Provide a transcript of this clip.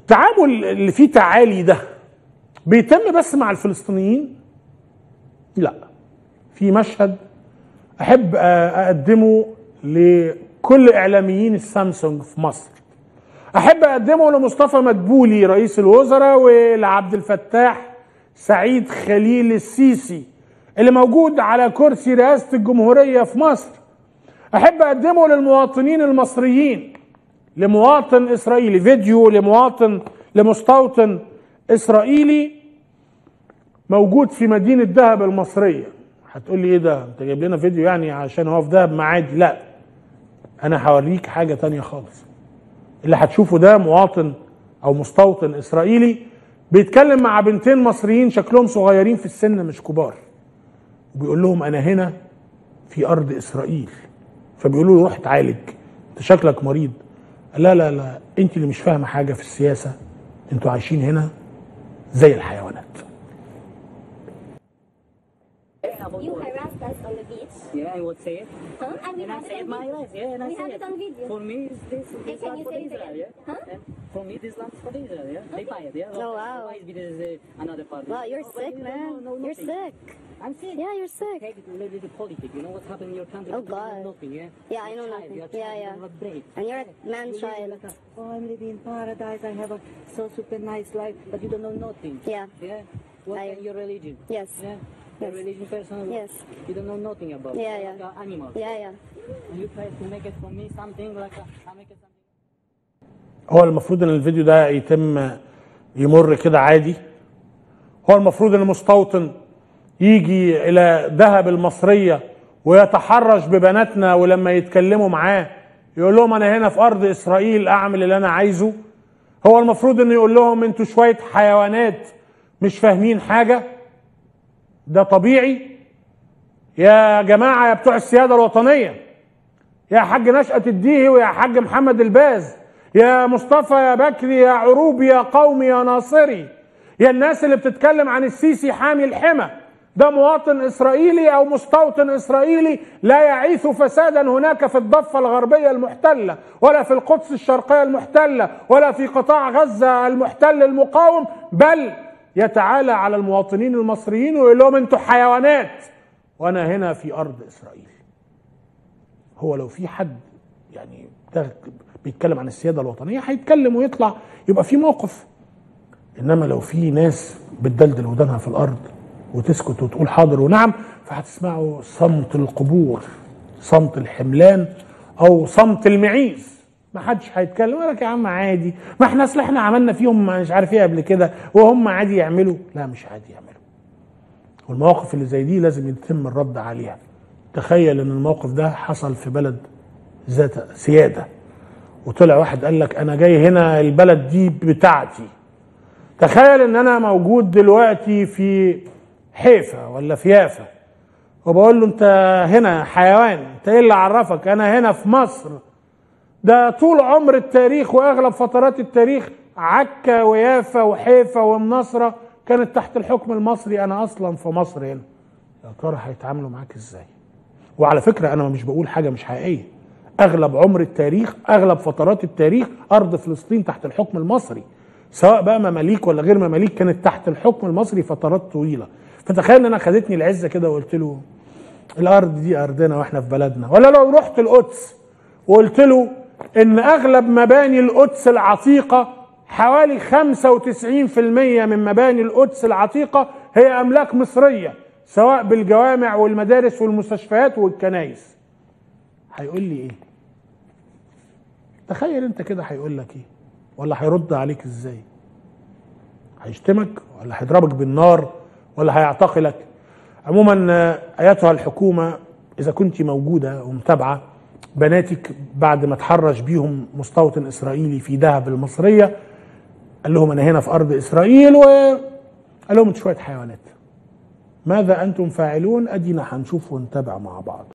التعامل اللي فيه تعالي ده بيتم بس مع الفلسطينيين لا في مشهد احب اقدمه لكل اعلاميين السامسونج في مصر احب اقدمه لمصطفى مدبولي رئيس الوزراء ولعبد الفتاح سعيد خليل السيسي اللي موجود على كرسي رئاسه الجمهوريه في مصر احب اقدمه للمواطنين المصريين لمواطن اسرائيلي فيديو لمواطن لمستوطن اسرائيلي موجود في مدينه دهب المصريه هتقول لي ايه ده انت جايب لنا فيديو يعني عشان هو في دهب معادي لا انا هوريك حاجه تانية خالص اللي هتشوفه ده مواطن او مستوطن اسرائيلي بيتكلم مع بنتين مصريين شكلهم صغيرين في السن مش كبار وبيقول لهم انا هنا في ارض اسرائيل فبيقولوا له روح اتعالج انت شكلك مريض لا لا لا انت اللي مش فاهمه حاجه في السياسه انتوا عايشين هنا زي الحيوانات You harassed us on the beach. Yeah, I would say it. Huh? And we And I have it saved on my video. life. Yeah, and I We have saved it on video. For me, is this Hey, this can land you for say it Israel. again? Yeah. Huh? And for me, this land for Israel. Yeah. They buy it. Yeah. Oh, wow. Why is it uh, another part? Wow, you're No, but sick, you man. don't know You're nothing. sick. I'm sick. Yeah, you're sick. Take it related to politics. You know what's happening in your country? Oh, You don't know God. Nothing. Yeah. Yeah, I You're know a child, nothing. You're a Yeah, child, yeah. You don't have brain. And you're a Yeah. man You live child. like a, oh, I'm living in paradise. I have a so super nice life, but you don't know nothing. Yeah. Yeah. What I- is your religion? Yes. Yeah. Your Yes. religion person. Yes. You don't know nothing about. Yeah, You're yeah. Like an animal. Yeah, yeah. And you try to make it for me something like a, I make it something. هو المفروض ان الفيديو ده يتم يمر كده عادي هو المفروض ان المستوطن يجي الى دهب المصريه ويتحرش ببناتنا ولما يتكلموا معاه يقول لهم انا هنا في ارض اسرائيل اعمل اللي انا عايزه هو المفروض انه يقول لهم انتوا شويه حيوانات مش فاهمين حاجه ده طبيعي يا جماعه يا بتوع السياده الوطنيه يا حاج نشأة الديهي ويا حاج محمد الباز يا مصطفى يا بكري يا عروبي يا قومي يا ناصري يا الناس اللي بتتكلم عن السيسي حامي الحمى ده مواطن اسرائيلي او مستوطن اسرائيلي لا يعيث فسادا هناك في الضفه الغربيه المحتله ولا في القدس الشرقيه المحتله ولا في قطاع غزه المحتل المقاوم بل يتعالى على المواطنين المصريين ويقول لهم انتوا حيوانات وانا هنا في ارض اسرائيل هو لو في حد يعني ده بيتكلم عن السياده الوطنيه هيتكلم ويطلع يبقى في موقف انما لو في ناس بتدلدل ودانها في الارض وتسكت وتقول حاضر ونعم فهتسمعوا صمت القبور صمت الحملان او صمت المعيز ما حدش هيتكلم يقول لك يا عم عادي ما احنا اصل احنا عملنا فيهم مش عارف ايه قبل كده وهم عادي يعملوا لا مش عادي يعملوا والمواقف اللي زي دي لازم يتم الرد عليها تخيل ان الموقف ده حصل في بلد ذات سياده وطلع واحد قال لك انا جاي هنا البلد دي بتاعتي تخيل ان انا موجود دلوقتي في حيفا ولا في يافا وبقول له انت هنا حيوان انت ايه اللي عرفك انا هنا في مصر ده طول عمر التاريخ واغلب فترات التاريخ عكا ويافا وحيفا والنصره كانت تحت الحكم المصري انا اصلا في مصر هنا يا ترى هيتعاملوا معاك ازاي وعلى فكره انا مش بقول حاجه مش حقيقيه اغلب عمر التاريخ اغلب فترات التاريخ ارض فلسطين تحت الحكم المصري سواء بقى مماليك ولا غير مماليك كانت تحت الحكم المصري فترات طويله فتخيل ان انا خدتني العزه كده وقلت له الارض دي ارضنا واحنا في بلدنا ولا لو رحت القدس وقلت له ان اغلب مباني القدس العتيقه حوالي 95% من مباني القدس العتيقه هي املاك مصريه سواء بالجوامع والمدارس والمستشفيات والكنائس هيقول لي ايه تخيل انت كده هيقول لك ايه ولا هيرد عليك ازاي هيشتمك ولا هيضربك بالنار ولا هيعتقلك عموما آه، ايتها الحكومه اذا كنت موجوده ومتابعه بناتك بعد ما تحرش بيهم مستوطن اسرائيلي في دهب المصريه قال لهم انا هنا في ارض اسرائيل وقال لهم انتوا شويه حيوانات ماذا انتم فاعلون ادينا هنشوف ونتابع مع بعض